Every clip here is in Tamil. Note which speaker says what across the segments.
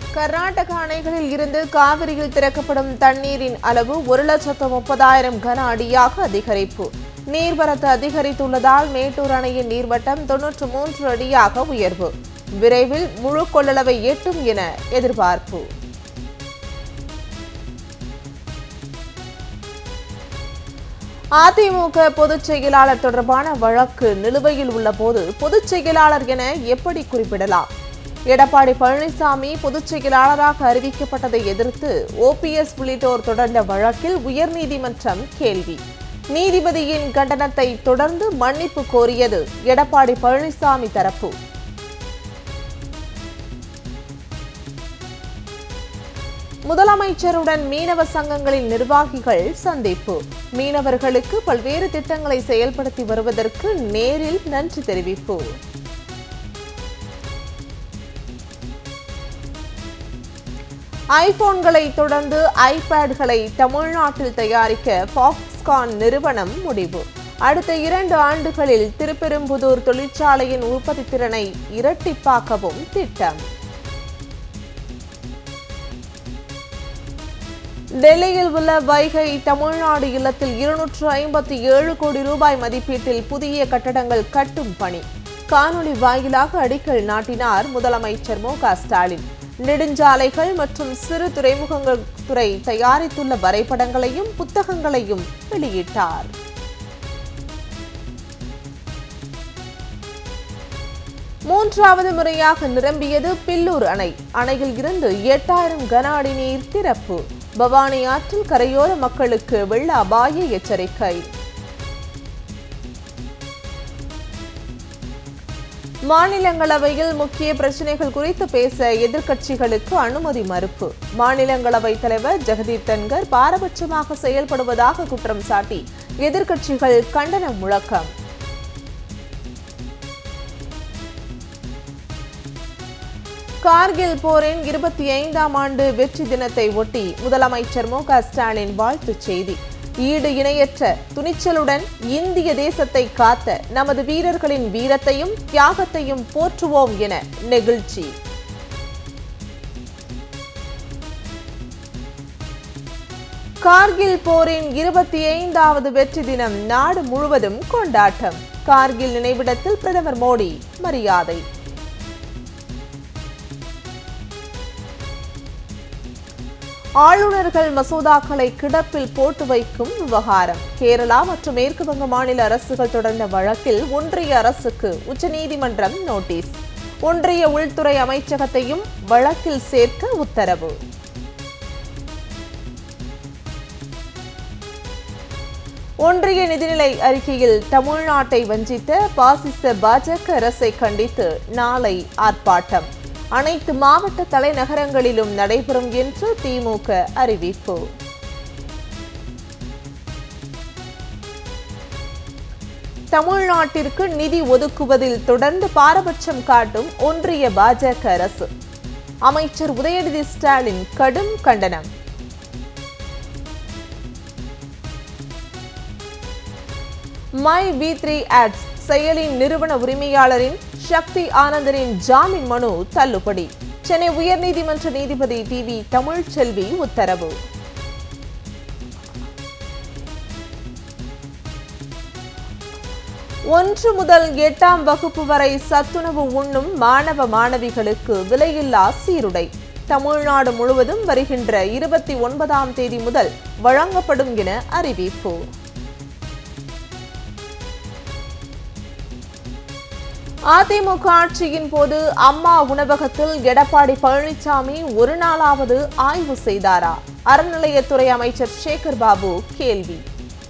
Speaker 1: கர்நாடக அணைகளில் இருந்து காவிரியில் திறக்கப்படும் தண்ணீரின் அளவு ஒரு லட்சத்து முப்பதாயிரம் கன அடியாக அதிகரிப்பு நீர்வரத்து அதிகரித்துள்ளதால் மேட்டூர் அணையின் நீர்மட்டம் தொன்னூற்று மூன்று அடியாக உயர்வு விரைவில் முழு கொள்ளளவை எட்டும் என எதிர்பார்ப்பு அதிமுக பொதுச் செயலாளர் தொடர்பான வழக்கு நிலுவையில் உள்ள போது பொதுச் செயலாளர் என எப்படி குறிப்பிடலாம் எடப்பாடி பழனிசாமி பொதுச் செயலாளராக அறிவிக்கப்பட்டதை எதிர்த்து ஓபிஎஸ் உள்ளிட்டோர் தொடர்ந்த வழக்கில் உயர்நீதிமன்றம் கேள்வி நீதிபதியின் கண்டனத்தை தொடர்ந்து மன்னிப்பு கோரியது எடப்பாடி பழனிசாமி தரப்பு முதலமைச்சருடன் மீனவ சங்கங்களின் நிர்வாகிகள் சந்திப்பு மீனவர்களுக்கு பல்வேறு திட்டங்களை செயல்படுத்தி வருவதற்கு நேரில் நன்றி தெரிவிப்பு ஐபோன்களை தொடர்ந்து ஐபேட்களை தமிழ்நாட்டில் தயாரிக்க ஃபாக்ஸ்கான் நிறுவனம் முடிவு அடுத்த இரண்டு ஆண்டுகளில் திருப்பெரும்புதூர் தொழிற்சாலையின் உற்பத்தி திறனை இரட்டிப்பாக்கவும் திட்டம் டெல்லியில் உள்ள வைகை தமிழ்நாடு இல்லத்தில் இருநூற்று ஐம்பத்தி ஏழு கோடி ரூபாய் மதிப்பீட்டில் புதிய கட்டடங்கள் கட்டும் பணி காணொலி வாயிலாக அடிக்கல் நாட்டினார் முதலமைச்சர் மு க ஸ்டாலின் நெடுஞ்சாலைகள் மற்றும் சிறு துறைமுகங்கள் துறை தயாரித்துள்ள வரைபடங்களையும் புத்தகங்களையும் வெளியிட்டார் மூன்றாவது முறையாக நிரம்பியது பில்லூர் அணை அணையில் இருந்து எட்டாயிரம் கன அடி நீர் திறப்பு பவானி ஆற்றில் கரையோர மக்களுக்கு வெள்ள அபாய எச்சரிக்கை மாநிலங்களவையில் முக்கிய பிரச்சினைகள் குறித்து பேச எதிர்க்கட்சிகளுக்கு அனுமதி மறுப்பு மாநிலங்களவை தலைவர் ஜெகதீப் தன்கர் பாரபட்சமாக செயல்படுவதாக குற்றம் சாட்டி எதிர்க்கட்சிகள் கண்டன முழக்கம் கார்கில் போரின் இருபத்தி ஐந்தாம் ஆண்டு வெற்றி தினத்தை ஒட்டி முதலமைச்சர் மு க ஸ்டாலின் வாழ்த்துச் செய்தி ஈடு இணையற்ற துணிச்சலுடன் இந்திய தேசத்தை காத்த நமது வீரர்களின் வீரத்தையும் தியாகத்தையும் போற்றுவோம் என நெகிழ்ச்சி கார்கில் போரின் இருபத்தி ஐந்தாவது வெற்றி தினம் நாடு முழுவதும் கொண்டாட்டம் கார்கில் நினைவிடத்தில் பிரதமர் மோடி மரியாதை ஆளுநர்கள் மசோதாக்களை கிடப்பில் போட்டு வைக்கும் விவகாரம் கேரளா மற்றும் மேற்கு வங்க மாநில அரசுகள் தொடர்ந்த வழக்கில் ஒன்றிய அரசுக்கு உச்சநீதிமன்றம் நோட்டீஸ் ஒன்றிய உள்துறை அமைச்சகத்தையும் வழக்கில் சேர்க்க உத்தரவு ஒன்றிய நிதிநிலை அறிக்கையில் தமிழ்நாட்டை வஞ்சித்த பாசிச பாஜக அரசை கண்டித்து நாளை ஆர்ப்பாட்டம் அனைத்து மாவட்ட தலைநகரங்களிலும் நடைபெறும் என்று திமுக அறிவிப்பு தமிழ்நாட்டிற்கு நிதி ஒதுக்குவதில் தொடர்ந்து பாரபட்சம் காட்டும் ஒன்றிய பாஜக அரசு அமைச்சர் உதயநிதி ஸ்டாலின் கடும் கண்டனம் மை வி த்ரீ ஆட்ஸ் செயலின் நிறுவன உரிமையாளரின் சக்தி ஆனந்தனின் ஜாமீன் மனு தள்ளுபடி சென்னை உயர்நீதிமன்ற நீதிபதி டி வி தமிழ்ச்செல்வி உத்தரவு ஒன்று முதல் எட்டாம் வகுப்பு வரை சத்துணவு உண்ணும் மாணவ மாணவிகளுக்கு விலையில்லா சீருடை தமிழ்நாடு முழுவதும் வருகின்ற இருபத்தி ஒன்பதாம் தேதி முதல் வழங்கப்படும் என அறிவிப்பு அதிமுக ஆட்சியின் போது அம்மா உணவகத்தில் எடப்பாடி பழனிசாமி ஒரு நாளாவது ஆய்வு செய்தாரா அறநிலையத்துறை அமைச்சர் சேகர் பாபு கேள்வி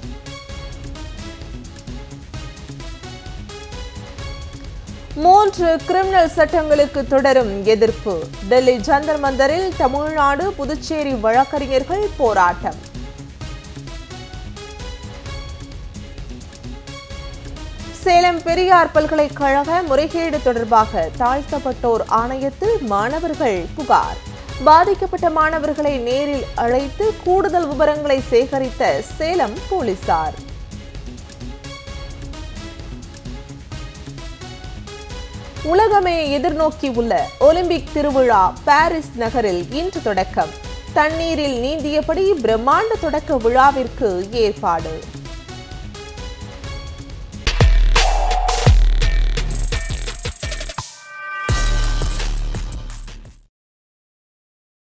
Speaker 1: மூன்று கிரிமினல் சட்டங்களுக்கு தொடரும் எதிர்ப்பு டெல்லி ஜந்தர் மந்தரில் தமிழ்நாடு புதுச்சேரி வழக்கறிஞர்கள் போராட்டம் சேலம் பெரியார் பல்கலைக்கழக முறைகேடு தொடர்பாக தாழ்த்தப்பட்டோர் ஆணையத்தில் மாணவர்கள் புகார் பாதிக்கப்பட்ட மாணவர்களை நேரில் அழைத்து கூடுதல் விவரங்களை சேகரித்த சேலம் போலீசார் உலகமே எதிர்நோக்கி உள்ள ஒலிம்பிக் திருவிழா பாரிஸ் நகரில் இன்று தொடக்கம் தண்ணீரில் நீந்தியபடி பிரம்மாண்ட தொடக்க விழாவிற்கு ஏற்பாடு